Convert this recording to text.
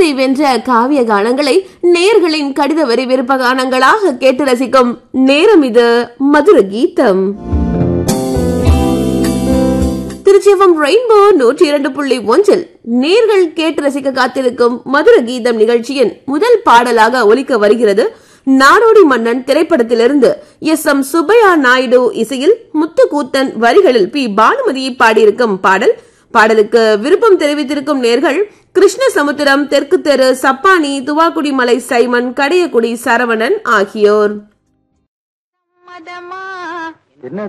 பரிசை வென்ற காவிய கானங்களை நேர்களின் கடித வரி விருப்ப கானங்களாக கேட்டு ரசிக்கும் நேரம் இது மதுர கீதம் திருச்சியம் ரெயின்போ நூற்றி இரண்டு புள்ளி ஒன்றில் நேர்கள் கேட்டு ரசிக்க காத்திருக்கும் மதுர கீதம் நிகழ்ச்சியின் முதல் பாடலாக ஒலிக்க வருகிறது நாடோடி மன்னன் திரைப்படத்திலிருந்து எஸ் எம் சுப்பையா நாயுடு இசையில் முத்துக்கூத்தன் வரிகளில் பி பானுமதி பாடியிருக்கும் பாடல் பாடலுக்கு விருப்பம் தெரிவித்திருக்கும் நேர்கள் கிருஷ்ணசமுத்திரம் தெற்கு தெரு சப்பானி துவாக்குடி மலை சைமன் கடையக்குடி சரவணன் ஆகியோர் மதமா என்ன